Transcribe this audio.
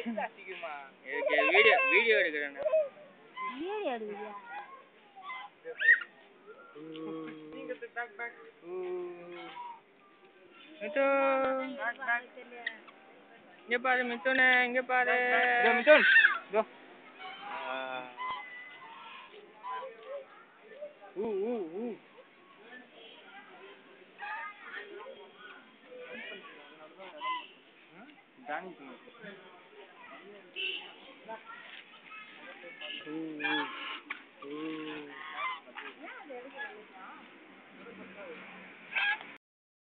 இதுக்கு video video எடுக்கிறேன் video எடுக்குறியா மித்து இங்க பாரு மித்துனே இங்க பாரு மிதுன் இதோ ஊ ஊ ஊ தானிக்கு ஊ ஊ ஊ